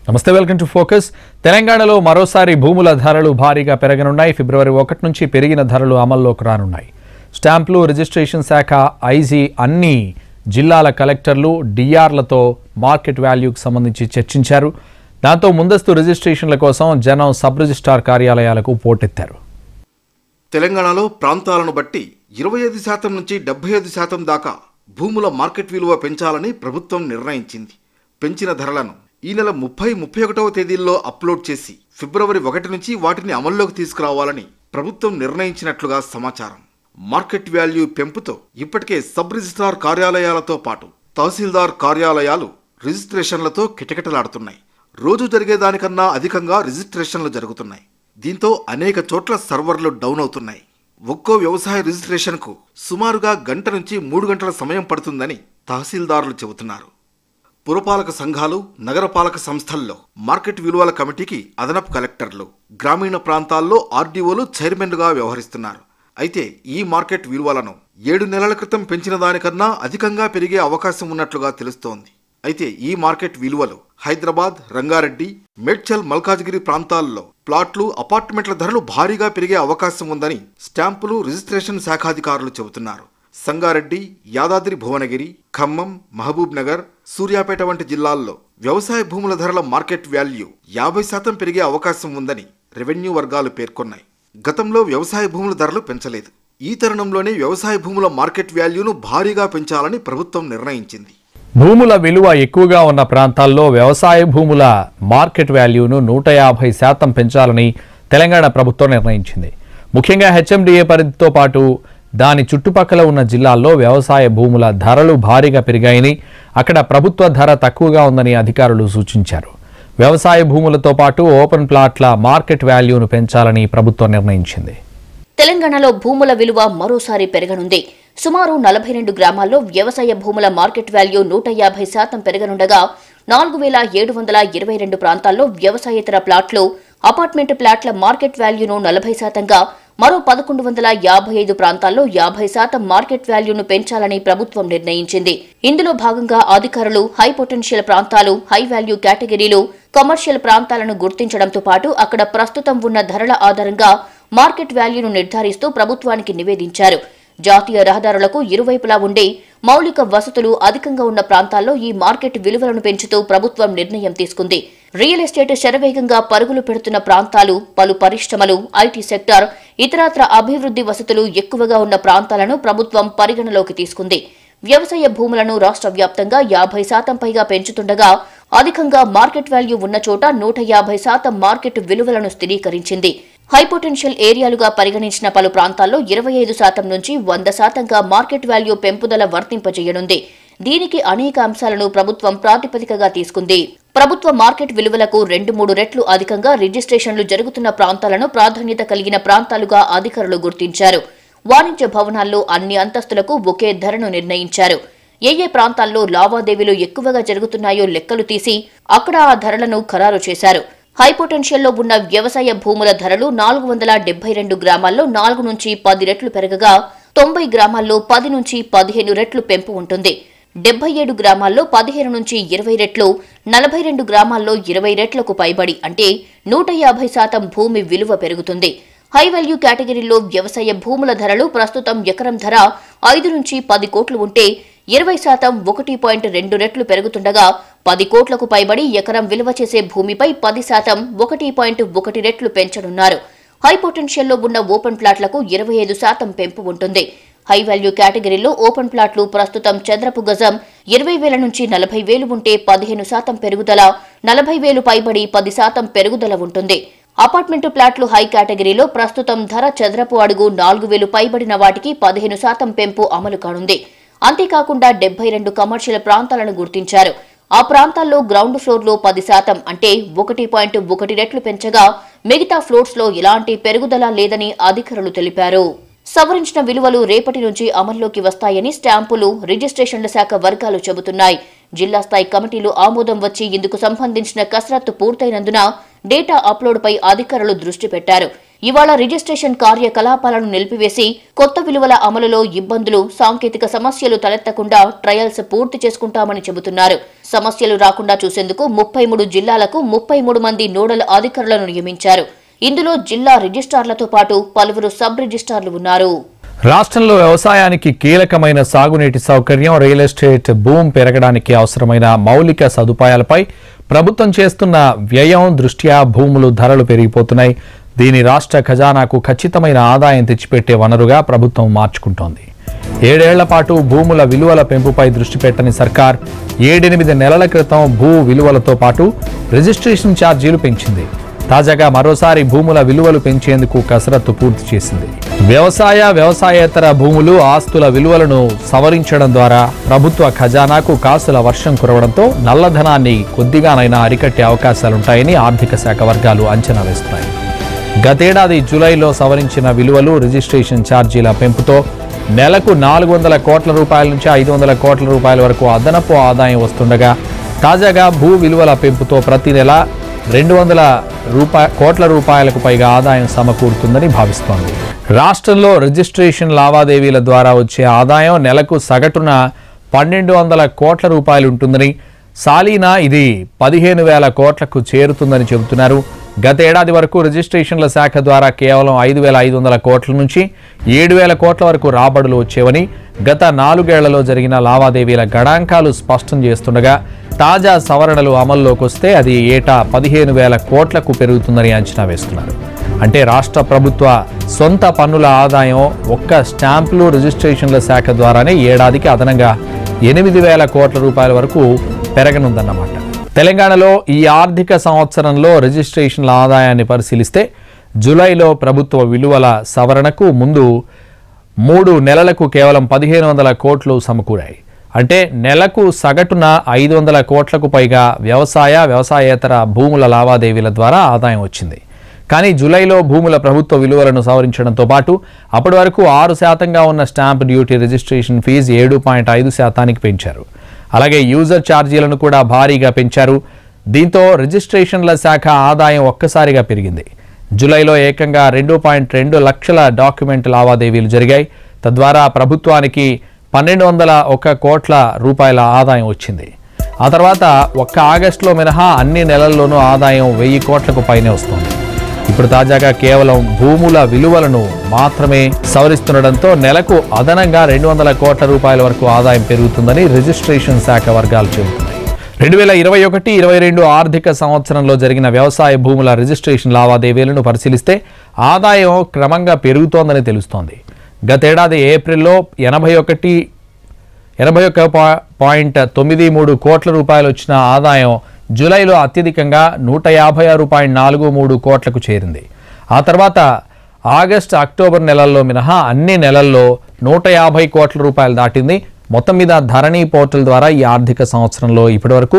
నమస్తే welcome to focus తెలంగాణలో మరోసారి భూముల ధరలు భారీగా పెరగనున్నాయి ఫిబ్రవరి ఒకటి నుంచి పెరిగిన ధరలు అమల్లోకి రానున్నాయి స్టాంపులు రిజిస్ట్రేషన్ శాఖ ఐజీ అన్ని జిల్లాల కలెక్టర్లు డిఆర్లతో మార్కెట్ వాల్యూకి సంబంధించి చర్చించారు దాంతో ముందస్తు రిజిస్ట్రేషన్ల కోసం జనం సబ్ రిజిస్ట్రార్ కార్యాలయాలకు పోటెత్తారు తెలంగాణలో ప్రాంతాలను బట్టి ఇరవై ఐదు శాతం నుంచి డెబ్బై ఐదు శాతం దాకా భూముల మార్కెట్ విలువ పెంచాలని ప్రభుత్వం నిర్ణయించింది పెంచిన ధరలను ఈ నెల ముప్పై ముప్పై ఒకటవ తేదీల్లో అప్లోడ్ చేసి ఫిబ్రవరి ఒకటి నుంచి వాటిని అమల్లోకి తీసుకురావాలని ప్రభుత్వం నిర్ణయించినట్లుగా సమాచారం మార్కెట్ వాల్యూ పెంపుతో ఇప్పటికే సబ్ రిజిస్ట్రార్ కార్యాలయాలతో పాటు తహసీల్దార్ కార్యాలయాలు రిజిస్ట్రేషన్లతో కిటకిటలాడుతున్నాయి రోజు జరిగేదానికన్నా అధికంగా రిజిస్ట్రేషన్లు జరుగుతున్నాయి దీంతో అనేక చోట్ల సర్వర్లు డౌన్ అవుతున్నాయి ఒక్కో వ్యవసాయ రిజిస్ట్రేషన్కు సుమారుగా గంట నుంచి మూడు గంటల సమయం పడుతుందని తహసీల్దారులు చెబుతున్నారు పురపాలక సంఘాలు నగరపాలక సంస్థల్లో మార్కెట్ విలువల కమిటీకి అదనపు కలెక్టర్లు గ్రామీణ ప్రాంతాల్లో ఆర్డీఓలు చైర్మన్లుగా వ్యవహరిస్తున్నారు అయితే ఈ మార్కెట్ విలువలను ఏడు నెలల క్రితం పెంచిన దానికన్నా అధికంగా పెరిగే అవకాశం ఉన్నట్లుగా తెలుస్తోంది అయితే ఈ మార్కెట్ విలువలు హైదరాబాద్ రంగారెడ్డి మేడ్చల్ మల్కాజ్గిరి ప్రాంతాల్లో ప్లాట్లు అపార్ట్మెంట్ల ధరలు భారీగా పెరిగే అవకాశం ఉందని స్టాంపులు రిజిస్ట్రేషన్ శాఖాధికారులు చెబుతున్నారు సంగారెడ్డి యాదాద్రి భువనగిరి ఖమ్మం మహబూబ్ నగర్ సూర్యాపేట వంటి జిల్లాల్లో వ్యవసాయ భూముల ధరల మార్కెట్ వాల్యూ యాభై శాతం పెరిగే అవకాశం ఉందని రెవెన్యూ వర్గాలు పేర్కొన్నాయి గతంలో వ్యవసాయ భూముల ధరలు పెంచలేదు ఈ తరుణంలోనే వ్యవసాయ భూముల మార్కెట్ వాల్యూను భారీగా పెంచాలని ప్రభుత్వం నిర్ణయించింది భూముల విలువ ఎక్కువగా ఉన్న ప్రాంతాల్లో వ్యవసాయ భూముల మార్కెట్ వాల్యూను నూట యాభై శాతం పెంచాలని తెలంగాణ ప్రభుత్వం నిర్ణయించింది ముఖ్యంగా హెచ్ఎండిఏ పరిధితో పాటు దాని చుట్టుపక్కల ఉన్న జిల్లాల్లో వ్యవసాయ భూముల ధరలు భారీగా పెరిగాయని అక్కడ ప్రభుత్వ ధర తక్కువగా ఉందని అధికారులు సూచించారు వ్యవసాయ భూములతో పాటు ఓపెన్ ప్లాట్ల మార్కెట్ వాల్యూను పెంచాలని ప్రభుత్వం నిర్ణయించింది తెలంగాణలో భూముల విలువ మరోసారి పెరగనుంది సుమారు నలభై రెండు గ్రామాల్లో వ్యవసాయ భూముల మార్కెట్ వాల్యూ నూట యాభై శాతం పెరగనుండగా నాలుగు వేల ఏడు వందల ఇరవై రెండు ప్రాంతాల్లో వ్యవసాయేతర ప్లాట్లు అపార్ట్మెంట్ ప్లాట్ల మార్కెట్ వాల్యూను నలభై శాతంగా మరో పదకొండు వందల యాభై ఐదు ప్రాంతాల్లో యాభై శాతం మార్కెట్ వాల్యూను పెంచాలని ప్రభుత్వం నిర్ణయించింది ఇందులో భాగంగా అధికారులు హై పొటెన్షియల్ ప్రాంతాలు హై వాల్యూ కేటగిరీలు కమర్షియల్ ప్రాంతాలను గుర్తించడంతో పాటు అక్కడ ప్రస్తుతం ఉన్న ధరల ఆధారంగా మార్కెట్ వాల్యూను నిర్ధారిస్తూ ప్రభుత్వానికి నివేదించారు జాతీయ రహదారులకు ఇరువైపులా ఉండే మౌలిక వసతులు అధికంగా ఉన్న ప్రాంతాల్లో ఈ మార్కెట్ విలువలను పెంచుతూ ప్రభుత్వం నిర్ణయం తీసుకుంది రియల్ ఎస్టేట్ శరవేగంగా పరుగులు పెడుతున్న ప్రాంతాలు పలు పరిశ్రమలు ఐటీ సెక్టార్ ఇతరత్ర అభివృద్ధి వసతులు ఎక్కువగా ఉన్న ప్రాంతాలను ప్రభుత్వం పరిగణలోకి తీసుకుంది వ్యవసాయ భూములను రాష్ట్ర వ్యాప్తంగా యాభై శాతం పైగా పెంచుతుండగా అధికంగా మార్కెట్ వాల్యూ ఉన్న చోట నూట యాభై శాతం మార్కెట్ విలువలను స్థిరీకరించింది హైపోటెన్షియల్ ఏరియాలుగా పరిగణించిన పలు ప్రాంతాల్లో ఇరవై ఐదు శాతం నుంచి వంద శాతంగా మార్కెట్ వాల్యూ పెంపుదల వర్తింపజేయనుంది దీనికి అనేక అంశాలను ప్రభుత్వం ప్రాతిపదికగా తీసుకుంది ప్రభుత్వ మార్కెట్ విలువలకు రెండు మూడు రెట్లు అధికంగా రిజిస్ట్రేషన్లు జరుగుతున్న ప్రాంతాలను ప్రాధాన్యత కలిగిన ప్రాంతాలుగా అధికారులు గుర్తించారు వాణిజ్య భవనాల్లో అన్ని అంతస్తులకు ఒకే ధరను నిర్ణయించారు ఏ ఏ ప్రాంతాల్లో లావాదేవీలు ఎక్కువగా జరుగుతున్నాయో లెక్కలు తీసి అక్కడ ఆ ధరలను ఖరారు చేశారు హై పొటెన్షియల్లో ఉన్న వ్యవసాయ భూముల ధరలు నాలుగు వందల డెబ్బై రెండు గ్రామాల్లో నాలుగు నుంచి పది రెట్లు పెరగగా తొంభై గ్రామాల్లో పది నుంచి పదిహేను రెట్లు పెంపు ఉంటుంది డెబ్బై ఏడు గ్రామాల్లో పదిహేను నుంచి ఇరవై రెట్లు నలభై రెండు గ్రామాల్లో ఇరవై రెట్లకు పైబడి అంటే నూట యాభై శాతం భూమి విలువ పెరుగుతుంది హై వాల్యూ కేటగిరీలో వ్యవసాయ భూముల ధరలు ప్రస్తుతం ఎకరం ధర ఐదు నుంచి పది కోట్లు ఉంటే ఇరవై శాతం ఒకటి పాయింట్ రెండు రెట్లు పెరుగుతుండగా పది కోట్లకు పైబడి ఎకరం విలువ చేసే భూమిపై పది శాతం ఒకటి పాయింట్ ఒకటి రెట్లు పెంచనున్నారు హై పొటెన్షియల్లో ఉన్న ఓపెన్ ప్లాట్లకు ఇరవై ఐదు శాతం పెంపు ఉంటుంది హై వాల్యూ కేటగిరీలో ఓపెన్ ప్లాట్లు ప్రస్తుతం చదరపు గజం ఇరవై వేల నుంచి నలభై వేలు ఉంటే పదిహేను శాతం పెరుగుదల నలభై వేలు పైబడి పది శాతం పెరుగుదల ఉంటుంది అపార్ట్మెంటు ప్లాట్లు హై కేటగిరీలో ప్రస్తుతం ధర చదరపు అడుగు నాలుగు వేలు పైబడిన వాటికి పదిహేను శాతం పెంపు అమలు కానుంది అంతేకాకుండా డెబ్బై రెండు కమర్షియల్ ప్రాంతాలను గుర్తించారు ఆ ప్రాంతాల్లో గ్రౌండ్ ఫ్లోర్లో పది శాతం అంటే ఒకటి పాయింట్ ఒకటి రెట్లు పెంచగా మిగతా ఫ్లోర్స్లో ఎలాంటి పెరుగుదల లేదని అధికారులు తెలిపారు సవరించిన విలువలు రేపటి నుంచి అమల్లోకి వస్తాయని స్టాంపులు రిజిస్ట్రేషన్ల శాఖ వర్గాలు చెబుతున్నాయి జిల్లా స్థాయి కమిటీలు ఆమోదం వచ్చి ఇందుకు సంబంధించిన కసరత్తు పూర్తయినందున డేటా అప్లోడ్పై అధికారులు దృష్టి పెట్టారు ఇవాళ రిజిస్ట్రేషన్ కార్యకలాపాలను నిలిపివేసి కొత్త విలువల అమలులో ఇబ్బందులు సాంకేతిక సమస్యలు తలెత్తకుండా ట్రయల్స్ పూర్తి చేసుకుంటామని చెబుతున్నారు సమస్యలు రాకుండా చూసేందుకు ముప్పై మూడు జిల్లాలకు ముప్పై మూడు మంది నోడల్ అధికారులను నియమించారు ఇందులో జిల్లా రిజిస్ట్రార్లతో పాటు పలువురు సబ్ రిజిస్ట్రార్లు ఉన్నారు రాష్ట్రంలో వ్యవసాయానికి కీలకమైన సాగునీటి సౌకర్యం రియల్ ఎస్టేట్ భూమి పెరగడానికి అవసరమైన మౌలిక సదుపాయాలపై ప్రభుత్వం చేస్తున్న వ్యయం దృష్ట్యా భూములు ధరలు పెరిగిపోతున్నాయి దీని రాష్ట్ర ఖజానాకు ఖచ్చితమైన ఆదాయం తెచ్చిపెట్టే వనరుగా ప్రభుత్వం మార్చుకుంటోంది ఏడేళ్ల పాటు భూముల విలువల పెంపుపై దృష్టి పెట్టని సర్కార్ ఏడెనిమిది నెలల క్రితం భూ విలువలతో పాటు రిజిస్ట్రేషన్ ఛార్జీలు పెంచింది తాజాగా మరోసారి భూముల విలువలు పెంచేందుకు కసరత్తు పూర్తి చేసింది వ్యవసాయ వ్యవసాయేతర భూములు ఆస్తుల విలువలను సవరించడం ద్వారా ప్రభుత్వ ఖజానాకు కాసుల వర్షం కురవడంతో నల్లధనాన్ని కొద్దిగానైనా అరికట్టే అవకాశాలుంటాయని ఆర్థిక శాఖ వర్గాలు అంచనా వేస్తున్నాయి గతేడాది జూలైలో సవరించిన విలువలు రిజిస్ట్రేషన్ ఛార్జీల పెంపుతో నెలకు నాలుగు వందల కోట్ల రూపాయల నుంచి ఐదు వందల కోట్ల రూపాయల వరకు అదనపు ఆదాయం వస్తుండగా తాజాగా భూ విలువల పెంపుతో ప్రతి నెల రెండు వందల రూపాయ కోట్ల రూపాయలకు పైగా ఆదాయం సమకూరుతుందని భావిస్తోంది రాష్ట్రంలో రిజిస్ట్రేషన్ లావాదేవీల ద్వారా వచ్చే ఆదాయం నెలకు సగటున పన్నెండు వందల కోట్ల రూపాయలు ఉంటుందని సాలీనా ఇది పదిహేను వేల కోట్లకు చేరుతుందని చెబుతున్నారు గత ఏడాది వరకు రిజిస్ట్రేషన్ల శాఖ ద్వారా కేవలం ఐదు వేల ఐదు వందల కోట్ల నుంచి ఏడు వేల కోట్ల వరకు రాబడులు వచ్చేవని గత నాలుగేళ్లలో జరిగిన లావాదేవీల గణాంకాలు స్పష్టం చేస్తుండగా తాజా సవరణలు అమల్లోకి వస్తే అది ఏటా పదిహేను వేల కోట్లకు పెరుగుతుందని అంచనా వేస్తున్నారు అంటే రాష్ట్ర ప్రభుత్వ సొంత పన్నుల ఆదాయం ఒక్క స్టాంపులు రిజిస్ట్రేషన్ల శాఖ ద్వారానే ఏడాదికి అదనంగా ఎనిమిది వేల కోట్ల రూపాయల వరకు పెరగనుందన్నమాట తెలంగాణలో ఈ ఆర్థిక సంవత్సరంలో రిజిస్ట్రేషన్ల ఆదాయాన్ని పరిశీలిస్తే జూలైలో ప్రభుత్వ విలువల సవరణకు ముందు మూడు నెలలకు కేవలం పదిహేను వందల కోట్లు సమకూరాయి అంటే నెలకు సగటున ఐదు వందల కోట్లకు పైగా వ్యవసాయ వ్యవసాయేతర భూముల లావాదేవీల ద్వారా ఆదాయం వచ్చింది కానీ జూలైలో భూముల ప్రభుత్వ విలువలను సవరించడంతో పాటు అప్పటి వరకు ఆరు శాతంగా ఉన్న స్టాంప్ డ్యూటీ రిజిస్ట్రేషన్ ఫీజు ఏడు పాయింట్ ఐదు శాతానికి పెంచారు అలాగే యూజర్ ఛార్జీలను కూడా భారీగా పెంచారు దీంతో రిజిస్ట్రేషన్ల శాఖ ఆదాయం ఒక్కసారిగా పెరిగింది జూలైలో ఏకంగా రెండు పాయింట్ రెండు లక్షల డాక్యుమెంట్ లావాదేవీలు జరిగాయి తద్వారా ప్రభుత్వానికి పన్నెండు వందల ఒక కోట్ల రూపాయల ఆదాయం వచ్చింది ఆ తర్వాత ఒక్క ఆగస్టులో మినహా అన్ని నెలల్లోనూ ఆదాయం వెయ్యి కోట్లకు పైనే వస్తుంది ఇప్పుడు తాజాగా కేవలం భూముల విలువలను మాత్రమే సవరిస్తుండటంతో నెలకు అదనంగా రెండు వందల కోట్ల రూపాయల వరకు ఆదాయం పెరుగుతుందని రిజిస్ట్రేషన్ శాఖ వర్గాలు చెబుతున్నాయి రెండు వేల ఇరవై ఒకటి ఇరవై రెండు ఆర్థిక సంవత్సరంలో జరిగిన వ్యవసాయ భూముల రిజిస్ట్రేషన్ లావాదేవీలను పరిశీలిస్తే ఆదాయం క్రమంగా పెరుగుతోందని తెలుస్తోంది గతేడాది ఏప్రిల్లో ఎనభై ఒకటి ఎనభై ఒక్క పా- పాయింట్ తొమ్మిది మూడు కోట్ల రూపాయలు వచ్చిన ఆదాయం జూలైలో అత్యధికంగా నూట యాభై ఆరు పాయింట్ నాలుగు మూడు కోట్లకు చేరింది ఆ తర్వాత ఆగస్టు అక్టోబర్ నెలల్లో మినహా అన్ని నెలల్లో నూట యాభై కోట్ల రూపాయలు దాటింది మొత్తం మీద ధరణి పోర్టల్ ద్వారా ఈ ఆర్థిక సంవత్సరంలో ఇప్పటివరకు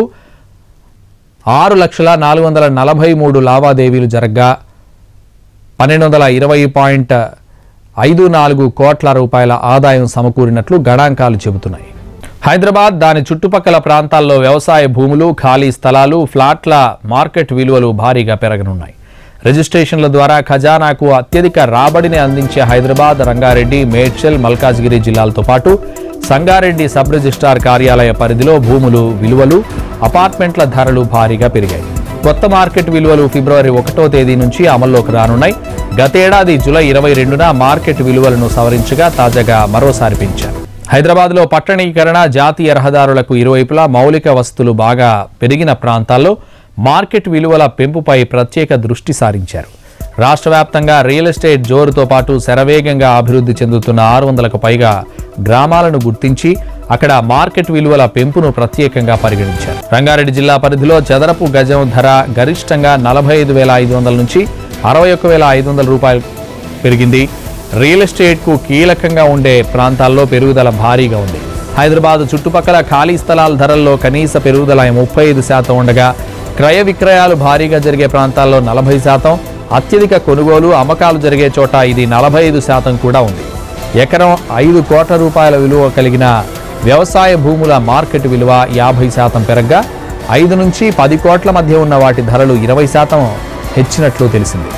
ఆరు లక్షల నాలుగు వందల నలభై మూడు లావాదేవీలు జరగ్గా పన్నెండు వందల ఇరవై పాయింట్ ఐదు నాలుగు కోట్ల రూపాయల ఆదాయం సమకూరినట్లు గణాంకాలు చెబుతున్నాయి హైదరాబాద్ దాని చుట్టుపక్కల ప్రాంతాల్లో వ్యవసాయ భూములు ఖాళీ స్థలాలు ఫ్లాట్ల మార్కెట్ విలువలు భారీగా పెరగనున్నాయి రిజిస్ట్రేషన్ల ద్వారా ఖజానాకు అత్యధిక రాబడిని అందించే హైదరాబాద్ రంగారెడ్డి మేడ్చల్ మల్కాజ్గిరి జిల్లాలతో పాటు సంగారెడ్డి సబ్ రిజిస్ట్రార్ కార్యాలయ పరిధిలో భూములు విలువలు అపార్ట్మెంట్ల ధరలు భారీగా పెరిగాయి కొత్త మార్కెట్ విలువలు ఫిబ్రవరి ఒకటో తేదీ నుంచి అమల్లోకి రానున్నాయి గతేడాది జూలై ఇరవై రెండున మార్కెట్ విలువలను సవరించగా తాజాగా మరోసారి పెంచారు హైదరాబాద్లో పట్టణీకరణ జాతీయ రహదారులకు ఇరువైపులా మౌలిక వసతులు బాగా పెరిగిన ప్రాంతాల్లో మార్కెట్ విలువల పెంపుపై ప్రత్యేక దృష్టి సారించారు రాష్ట్ర వ్యాప్తంగా రియల్ ఎస్టేట్ జోరుతో పాటు శరవేగంగా అభివృద్ధి చెందుతున్న ఆరు వందలకు పైగా గ్రామాలను గుర్తించి అక్కడ మార్కెట్ విలువల పెంపును ప్రత్యేకంగా పరిగణించారు రంగారెడ్డి జిల్లా పరిధిలో చదరపు గజం ధర గరిష్టంగా నలభై ఐదు వేల ఐదు వందల నుంచి అరవై ఒక్క వేల ఐదు వందల రూపాయలు పెరిగింది రియల్ ఎస్టేట్కు కీలకంగా ఉండే ప్రాంతాల్లో పెరుగుదల భారీగా ఉంది హైదరాబాద్ చుట్టుపక్కల ఖాళీ స్థలాల ధరల్లో కనీస పెరుగుదల ముప్పై ఐదు శాతం ఉండగా క్రయ విక్రయాలు భారీగా జరిగే ప్రాంతాల్లో నలభై శాతం అత్యధిక కొనుగోలు అమ్మకాలు జరిగే చోట ఇది నలభై ఐదు శాతం కూడా ఉంది ఎకరం ఐదు కోట్ల రూపాయల విలువ కలిగిన వ్యవసాయ భూముల మార్కెట్ విలువ యాభై శాతం పెరగ్గా ఐదు నుంచి పది కోట్ల మధ్య ఉన్న వాటి ధరలు ఇరవై శాతం హెచ్చినట్లు తెలిసింది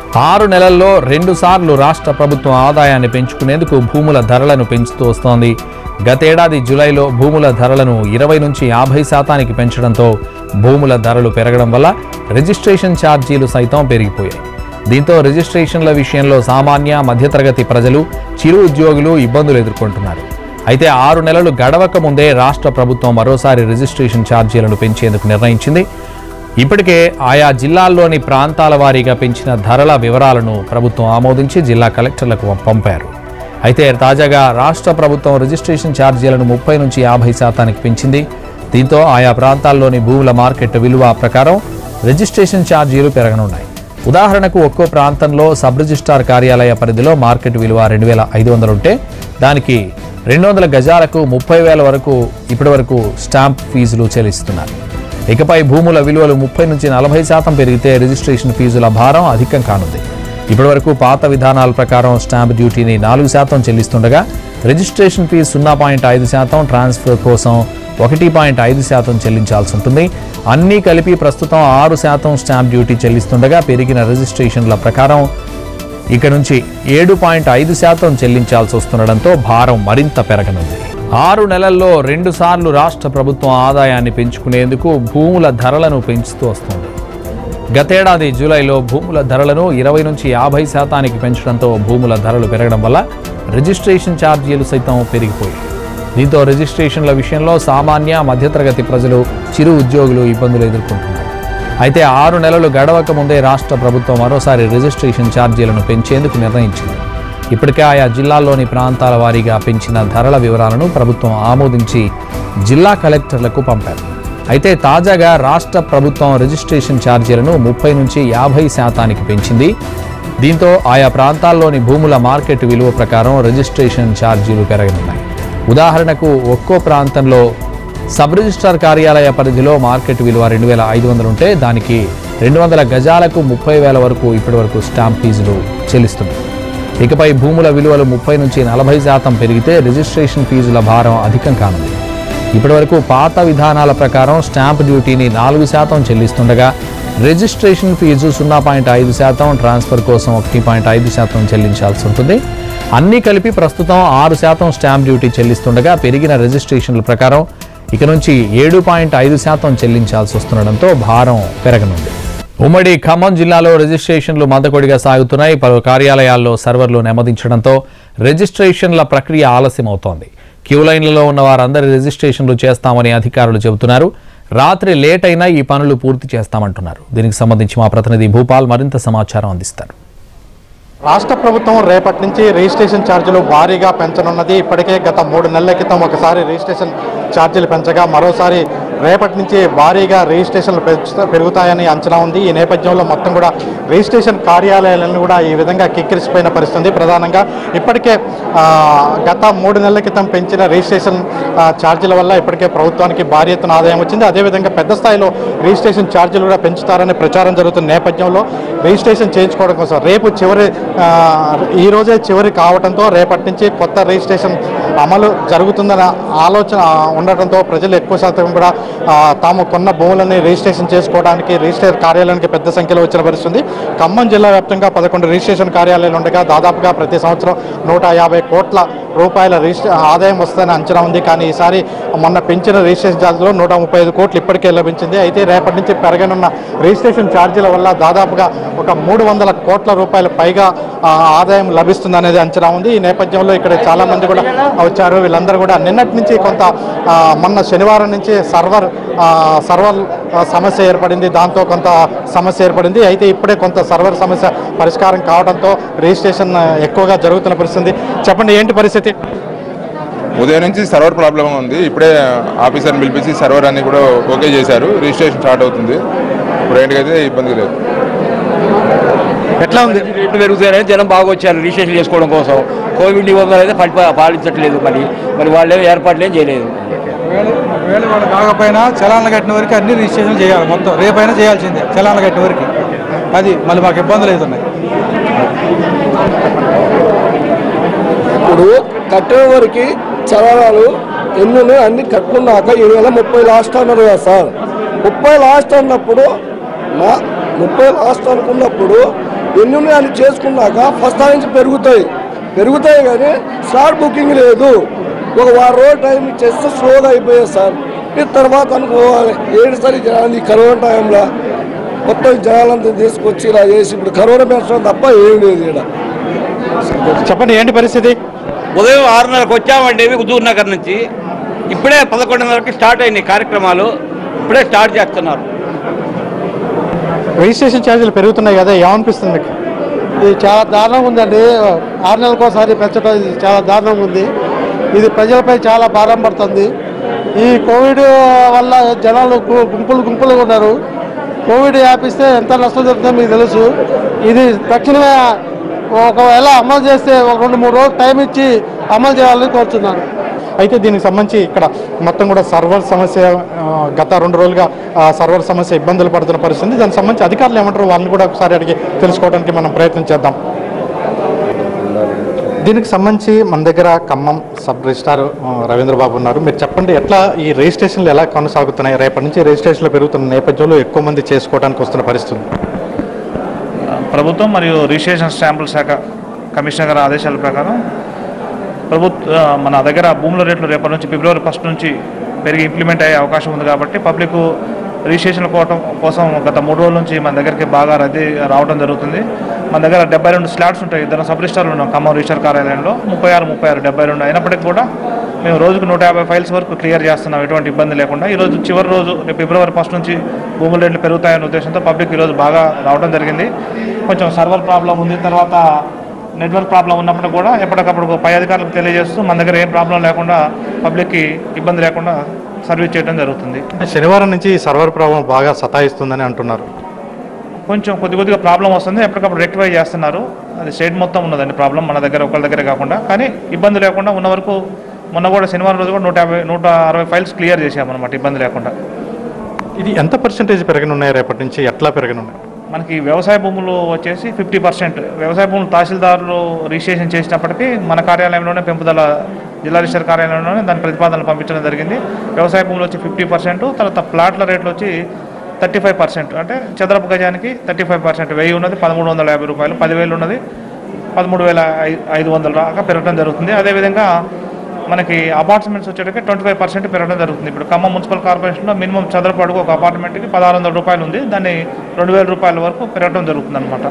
ఆరు నెలల్లో రెండుసార్లు రాష్ట్ర ప్రభుత్వం ఆదాయాన్ని పెంచుకునేందుకు భూముల ధరలను పెంచుతూ వస్తోంది గతేడాది జూలైలో భూముల ధరలను ఇరవై నుంచి యాభై శాతానికి పెంచడంతో భూముల ధరలు పెరగడం వల్ల రిజిస్ట్రేషన్ ఛార్జీలు సైతం పెరిగిపోయాయి దీంతో రిజిస్ట్రేషన్ల విషయంలో సామాన్య మధ్యతరగతి ప్రజలు చిరు ఉద్యోగులు ఇబ్బందులు ఎదుర్కొంటున్నారు అయితే ఆరు నెలలు గడవక ముందే రాష్ట్ర ప్రభుత్వం మరోసారి రిజిస్ట్రేషన్ ఛార్జీలను పెంచేందుకు నిర్ణయించింది ఇప్పటికే ఆయా జిల్లాల్లోని ప్రాంతాల వారీగా పెంచిన ధరల వివరాలను ప్రభుత్వం ఆమోదించి జిల్లా కలెక్టర్లకు పంపారు అయితే తాజాగా రాష్ట్ర ప్రభుత్వం రిజిస్ట్రేషన్ ఛార్జీలను ముప్పై నుంచి యాభై శాతానికి పెంచింది దీంతో ఆయా ప్రాంతాల్లోని భూముల మార్కెట్ విలువ ప్రకారం రిజిస్ట్రేషన్ ఛార్జీలు పెరగనున్నాయి ఉదాహరణకు ఒక్కో ప్రాంతంలో సబ్ రిజిస్ట్రార్ కార్యాలయ పరిధిలో మార్కెట్ విలువ రెండు వేల ఐదు వందలు ఉంటే దానికి రెండు వందల గజాలకు ముప్పై వేల వరకు ఇప్పటి వరకు స్టాంప్ ఫీజులు చెల్లిస్తున్నారు ఇకపై భూముల విలువలు ముప్పై నుంచి నలభై శాతం పెరిగితే రిజిస్ట్రేషన్ ఫీజుల భారం అధికం కానుంది ఇప్పటివరకు పాత విధానాల ప్రకారం స్టాంప్ డ్యూటీని నాలుగు శాతం చెల్లిస్తుండగా రిజిస్ట్రేషన్ ఫీజు సున్నా పాయింట్ ఐదు శాతం ట్రాన్స్ఫర్ కోసం ఒకటి పాయింట్ ఐదు శాతం చెల్లించాల్సి ఉంటుంది అన్నీ కలిపి ప్రస్తుతం ఆరు శాతం స్టాంప్ డ్యూటీ చెల్లిస్తుండగా పెరిగిన రిజిస్ట్రేషన్ల ప్రకారం ఇక నుంచి ఏడు పాయింట్ ఐదు శాతం చెల్లించాల్సి వస్తుండడంతో భారం మరింత పెరగనుంది ఆరు నెలల్లో రెండుసార్లు రాష్ట్ర ప్రభుత్వం ఆదాయాన్ని పెంచుకునేందుకు భూముల ధరలను పెంచుతూ వస్తుంది గతేడాది జూలైలో భూముల ధరలను ఇరవై నుంచి యాభై శాతానికి పెంచడంతో భూముల ధరలు పెరగడం వల్ల రిజిస్ట్రేషన్ ఛార్జీలు సైతం పెరిగిపోయాయి దీంతో రిజిస్ట్రేషన్ల విషయంలో సామాన్య మధ్యతరగతి ప్రజలు చిరు ఉద్యోగులు ఇబ్బందులు ఎదుర్కొంటున్నారు అయితే ఆరు నెలలు గడవక ముందే రాష్ట్ర ప్రభుత్వం మరోసారి రిజిస్ట్రేషన్ ఛార్జీలను పెంచేందుకు నిర్ణయించింది ఇప్పటికే ఆయా జిల్లాల్లోని ప్రాంతాల వారీగా పెంచిన ధరల వివరాలను ప్రభుత్వం ఆమోదించి జిల్లా కలెక్టర్లకు పంపారు అయితే తాజాగా రాష్ట్ర ప్రభుత్వం రిజిస్ట్రేషన్ ఛార్జీలను ముప్పై నుంచి యాభై శాతానికి పెంచింది దీంతో ఆయా ప్రాంతాల్లోని భూముల మార్కెట్ విలువ ప్రకారం రిజిస్ట్రేషన్ ఛార్జీలు పెరగనున్నాయి ఉదాహరణకు ఒక్కో ప్రాంతంలో సబ్ రిజిస్ట్రార్ కార్యాలయ పరిధిలో మార్కెట్ విలువ రెండు వేల ఐదు వందలు ఉంటే దానికి రెండు వందల గజాలకు ముప్పై వేల వరకు ఇప్పటి వరకు స్టాంప్ ఫీజులు చెల్లిస్తున్నారు ఇకపై భూముల విలువలు ముప్పై నుంచి నలభై శాతం పెరిగితే రిజిస్ట్రేషన్ ఫీజుల భారం అధికం కానుంది ఇప్పటివరకు పాత విధానాల ప్రకారం స్టాంప్ డ్యూటీని నాలుగు శాతం చెల్లిస్తుండగా రిజిస్ట్రేషన్ ఫీజు సున్నా పాయింట్ ఐదు శాతం ట్రాన్స్ఫర్ కోసం ఒకటి పాయింట్ ఐదు శాతం చెల్లించాల్సి ఉంటుంది అన్నీ కలిపి ప్రస్తుతం ఆరు శాతం స్టాంప్ డ్యూటీ చెల్లిస్తుండగా పెరిగిన రిజిస్ట్రేషన్ల ప్రకారం ఇక నుంచి ఏడు పాయింట్ ఐదు శాతం చెల్లించాల్సి వస్తుండడంతో భారం పెరగనుంది ఉమ్మడి ఖమ్మం జిల్లాలో రిజిస్ట్రేషన్లు మందకొడిగా సాగుతున్నాయి పలు కార్యాలయాల్లో సర్వర్లు నెమ్మదించడంతో రిజిస్ట్రేషన్ల ప్రక్రియ ఆలస్యమవుతోంది క్యూ లైన్లలో ఉన్న వారందరి రిజిస్ట్రేషన్లు చేస్తామని అధికారులు చెబుతున్నారు రాత్రి లేట్ అయినా ఈ పనులు పూర్తి చేస్తామంటున్నారు దీనికి సంబంధించి మా ప్రతినిధి భూపాల్ మరింత సమాచారం అందిస్తారు రాష్ట్ర ప్రభుత్వం రేపటి నుంచి రిజిస్ట్రేషన్ ఛార్జీలు భారీగా పెంచనున్నది ఇప్పటికే గత మూడు నెలల క్రితం ఒకసారి రిజిస్ట్రేషన్ ఛార్జీలు పెంచగా మరోసారి రేపటి నుంచి భారీగా రిజిస్ట్రేషన్లు పెంచుతా పెరుగుతాయని అంచనా ఉంది ఈ నేపథ్యంలో మొత్తం కూడా రిజిస్ట్రేషన్ కార్యాలయాలను కూడా ఈ విధంగా కిక్కిరిసిపోయిన పరిస్థితి ఉంది. ప్రధానంగా ఇప్పటికే ఆ, గత మూడు నెలల క్రితం పెంచిన రిజిస్ట్రేషన్ ఆ, ఛార్జీల వల్ల ఇప్పటికే ప్రభుత్వానికి భారీ ఎత్తున ఆదాయం వచ్చింది అదేవిధంగా పెద్ద స్థాయిలో రిజిస్ట్రేషన్ ఛార్జీలు కూడా పెంచుతారని ప్రచారం జరుగుతున్న నేపథ్యంలో రిజిస్ట్రేషన్ చేయించుకోవడం కోసం రేపు చివరి ఆ, ఈ రోజే చివరి కావడంతో రేపటి నుంచి కొత్త రిజిస్ట్రేషన్ అమలు జరుగుతుందన్న ఆలోచన ఆ, ఉండటంతో ప్రజలు ఎక్కువ శాతం కూడా ఆ, తాము కొన్న భూములని రిజిస్ట్రేషన్ చేసుకోవడానికి రిజిస్టర్ కార్యాలయానికి పెద్ద సంఖ్యలో వచ్చిన పరిస్థితుంది ఖమ్మం జిల్లా వ్యాప్తంగా పదకొండు రిజిస్ట్రేషన్ కార్యాలయాలు ఉండగా దాదాపుగా ప్రతి సంవత్సరం నూట యాభై కోట్ల రూపాయల రిజిస్ట్రే ఆదాయం వస్తుందని అంచనా ఉంది కానీ ఈసారి మొన్న పెంచిన రిజిస్ట్రేషన్ ఛార్జీలో నూట ముప్పై ఐదు కోట్లు ఇప్పటికే లభించింది అయితే రేపటి నుంచి పెరగనున్న రిజిస్ట్రేషన్ ఛార్జీల వల్ల దాదాపుగా ఒక మూడు వందల కోట్ల రూపాయల పైగా ఆ, ఆదాయం లభిస్తుంది అనేది అంచనా ఉంది ఈ నేపథ్యంలో ఇక్కడ చాలా మంది కూడా వచ్చారు వీళ్ళందరూ కూడా నిన్నటి నుంచి కొంత ఆ, మొన్న శనివారం నుంచి సర్వర్ ఆ, సర్వర్ ఆ, సమస్య ఏర్పడింది దాంతో కొంత సమస్య ఏర్పడింది అయితే ఇప్పుడే కొంత సర్వర్ సమస్య పరిష్కారం కావడంతో రిజిస్ట్రేషన్ ఆ, ఎక్కువగా జరుగుతున్న పరిస్థితి చెప్పండి ఏంటి పరిస్థితి ఉదయం నుంచి సర్వర్ ప్రాబ్లం ఉంది ఇప్పుడే ఆఫీసర్ని పిలిపించి సర్వర్ అన్ని కూడా ఓకే చేశారు రిజిస్ట్రేషన్ స్టార్ట్ అవుతుంది ఇప్పుడు ఏంటికైతే ఇబ్బంది లేదు ఎట్లా ఉంది రేట్లు పెరుగుతాయని జనం బాగా వచ్చారు రిజిస్ట్రేషన్ చేసుకోవడం కోసం కోవిడ్ నిబంధనలు అయితే పడి పాలించట్లేదు మరి మరి వాళ్ళు ఏమీ ఏర్పాట్లు ఏం చేయలేదు ఒకవేళ వాళ్ళు కాకపోయినా చలాన్లు కట్టిన వరకు అన్ని రిజిస్ట్రేషన్ చేయాలి మొత్తం రేపైనా చేయాల్సిందే చలాన్లు కట్టిన వరకు అది మళ్ళీ మాకు ఇబ్బందులు అవుతున్నాయి ఇప్పుడు కట్టిన వరకు చలనాలు ఎన్ని అన్ని కట్టుకున్నాక ఈ నెల ముప్పై లాస్ట్ అన్నారు కదా సార్ ముప్పై లాస్ట్ అన్నప్పుడు మా ముప్పై లాస్ట్ అనుకున్నప్పుడు ఎన్ని ఉన్నాయని చేసుకున్నాక ఫస్ట్ నుంచి పెరుగుతాయి పెరుగుతాయి కానీ స్లాట్ బుకింగ్ లేదు ఒక వారం రోజులు టైం ఇచ్చేస్తే స్లోగా అయిపోయాయి సార్ ఈ తర్వాత అనుకోవాలి ఏడుసారి జనాలు ఈ కరోనా టైంలో మొత్తం జనాలంతా తీసుకొచ్చి ఇలా చేసి ఇప్పుడు కరోనా పెంచడం తప్ప ఏం లేదు ఇక్కడ చెప్పండి ఏంటి పరిస్థితి ఉదయం ఆరున్నరకు వచ్చామండి హుజూర్ నగర్ నుంచి ఇప్పుడే పదకొండున్నరకి స్టార్ట్ అయినాయి కార్యక్రమాలు ఇప్పుడే స్టార్ట్ చేస్తున్నారు రిజిస్ట్రేషన్ ఛార్జీలు పెరుగుతున్నాయి కదా ఏమనిపిస్తుంది మీకు ఇది చాలా దారుణంగా ఉందండి ఆరు నెలలకోసారి పెంచడం ఇది చాలా దారుణంగా ఉంది ఇది ప్రజలపై చాలా భారం పడుతుంది ఈ కోవిడ్ వల్ల జనాలు గు- గుంపులు గుంపులుగా ఉన్నారు కోవిడ్ వ్యాపిస్తే ఎంత నష్టం జరుగుతుందో మీకు తెలుసు ఇది తక్షణమే ఒకవేళ అమలు చేస్తే ఒక రెండు మూడు రోజులు టైం ఇచ్చి అమలు చేయాలని కోరుతున్నాను అయితే దీనికి సంబంధించి ఇక్కడ మొత్తం కూడా సర్వర్ సమస్య ఆ, గత రెండు రోజులుగా ఆ, సర్వర్ సమస్య ఇబ్బందులు పడుతున్న పరిస్థితి ఉంది. దానికి సంబంధించి అధికారులు ఏమంటారు వాళ్ళని కూడా ఒకసారి అడిగి తెలుసుకోవడానికి మనం ప్రయత్నం చేద్దాం దీనికి సంబంధించి మన దగ్గర ఖమ్మం సబ్ రిజిస్టార్ ఆ, రవీంద్ర బాబు ఉన్నారు మీరు చెప్పండి ఎట్లా ఈ రిజిస్ట్రేషన్లు ఎలా కొనసాగుతున్నాయి రేపటి నుంచి రిజిస్ట్రేషన్లు పెరుగుతున్న నేపథ్యంలో ఎక్కువ మంది చేసుకోవడానికి వస్తున్న పరిస్థితి ఉంది. ప్రభుత్వం మరియు రిజిస్ట్రేషన్ స్టాంపుల శాఖ కమిషనర్ గారి ఆదేశాల ప్రకారం ప్రభుత్వ మన దగ్గర భూముల రేట్లు రేపటి నుంచి ఫిబ్రవరి ఫస్ట్ నుంచి పెరిగి ఇంప్లిమెంట్ అయ్యే అవకాశం ఉంది కాబట్టి పబ్లిక్ రిజిస్ట్రేషన్ కోవటం కోసం గత మూడు రోజుల నుంచి మన దగ్గరికి బాగా రద్దీ రావడం జరుగుతుంది మన దగ్గర డెబ్బై రెండు స్లాట్స్ ఉంటాయి ఇద్దరు సబ్ రిజిస్టార్లు ఉన్నాం ఖమ్మం రిజిస్టర్ కార్యాలయంలో ముప్పై ఆరు ముప్పై ఆరు డెబ్బై రెండు అయినప్పటికీ కూడా మేము రోజుకు నూట యాభై ఫైల్స్ వరకు క్లియర్ చేస్తున్నాం ఎటువంటి ఇబ్బంది లేకుండా ఈ రోజు చివరి రోజు రేపు ఫిబ్రవరి ఫస్ట్ నుంచి భూముల రేట్లు పెరుగుతాయనే ఉద్దేశంతో పబ్లిక్ ఈరోజు బాగా రావడం జరిగింది కొంచెం సర్వర్ ప్రాబ్లం ఉంది తర్వాత నెట్వర్క్ ప్రాబ్లం ఉన్నప్పుడు కూడా ఎప్పటికప్పుడు పై అధికారులకు తెలియజేస్తూ మన దగ్గర ఏం ప్రాబ్లం లేకుండా పబ్లిక్కి ఇబ్బంది లేకుండా సర్వీస్ చేయడం జరుగుతుంది శనివారం నుంచి ఈ సర్వర్ ప్రాబ్లం బాగా సతాయిస్తుందని అంటున్నారు కొంచెం కొద్ది కొద్దిగా ప్రాబ్లం వస్తుంది ఎప్పటికప్పుడు రెక్టిఫై చేస్తున్నారు అది స్టేట్ మొత్తం ఉన్నదండి ప్రాబ్లం మన దగ్గర ఒకళ్ళ దగ్గర కాకుండా కానీ ఇబ్బంది లేకుండా ఉన్న వరకు మొన్న కూడా శనివారం రోజు కూడా నూట యాభై నూట అరవై ఫైల్స్ క్లియర్ చేసామన్నమాట ఇబ్బంది లేకుండా ఇది ఎంత పర్సెంటేజ్ పెరగనున్నాయి రేపటి నుంచి ఎట్లా పెరగనున్నాయి మనకి వ్యవసాయ భూములు వచ్చేసి ఫిఫ్టీ పర్సెంట్ వ్యవసాయ భూములు తహసీల్దారులు రిజిస్ట్రేషన్ చేసినప్పటికీ మన కార్యాలయంలోనే పెంపుదల జిల్లా రిజిస్టర్ కార్యాలయంలోనే దాని ప్రతిపాదనలు పంపించడం జరిగింది వ్యవసాయ భూములు వచ్చి ఫిఫ్టీ పర్సెంట్ తర్వాత ప్లాట్ల రేట్లు వచ్చి థర్టీ ఫైవ్ పర్సెంట్ అంటే చదరపు గజానికి థర్టీ ఫైవ్ పర్సెంట్ వెయ్యి ఉన్నది పదమూడు వందల యాభై రూపాయలు పదివేలు ఉన్నది పదమూడు వేల ఐ- ఐదు వందల దాకా పెరగడం జరుగుతుంది అదేవిధంగా మనకి అపార్ట్మెంట్స్ వచ్చేటికి ట్వంటీ ఫైవ్ పర్సెంట్ పెరగడం జరుగుతుంది ఇప్పుడు ఖమ్మం మున్సిపల్ కార్పొరేషన్లో మినిమం చదరపు అడుగు ఒక అపార్ట్మెంట్కి పదహారు వందల రూపాయలు ఉంది దాన్ని రెండు వేల రూపాయల వరకు పెరగడం జరుగుతుంది అనమాట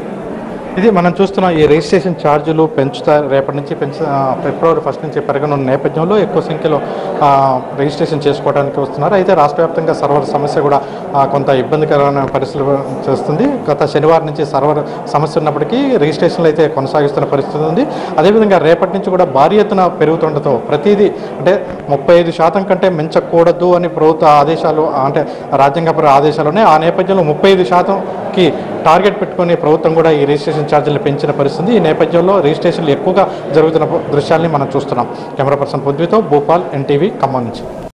ఇది మనం చూస్తున్న ఈ రిజిస్ట్రేషన్ ఛార్జీలు పెంచుతారు రేపటి నుంచి పెంచు ఆ, ఫిబ్రవరి ఫస్ట్ నుంచి పెరగనున్న నేపథ్యంలో ఎక్కువ సంఖ్యలో ఆ, రిజిస్ట్రేషన్ చేసుకోవడానికి వస్తున్నారు అయితే రాష్ట్ర వ్యాప్తంగా సర్వర్ సమస్య కూడా ఆ, కొంత ఇబ్బందికరమైన పరిస్థితులు చేస్తుంది గత శనివారం నుంచి సర్వర్ సమస్య ఉన్నప్పటికీ రిజిస్ట్రేషన్లు అయితే కొనసాగిస్తున్న పరిస్థితి ఉంది అదేవిధంగా రేపటి నుంచి కూడా భారీ ఎత్తున పెరుగుతుండటంతో ప్రతిదీ అంటే ముప్పై ఐదు శాతం కంటే మించకూడదు అని ప్రభుత్వ ఆదేశాలు అంటే రాజ్యాంగపర ఆదేశాలు ఉన్నాయి ఆ నేపథ్యంలో ముప్పై ఐదు శాతంకి టార్గెట్ పెట్టుకొని ప్రభుత్వం కూడా ఈ రిజిస్ట్రేషన్ ఛార్జీలు పెంచిన పరిస్థితి ఈ నేపథ్యంలో రిజిస్ట్రేషన్లు ఎక్కువగా జరుగుతున్న దృశ్యాల్ని మనం చూస్తున్నాం కెమెరా పర్సన్ పొద్దుతో భూపాల్ ఎన్టీవీ ఖమ్మం నుంచి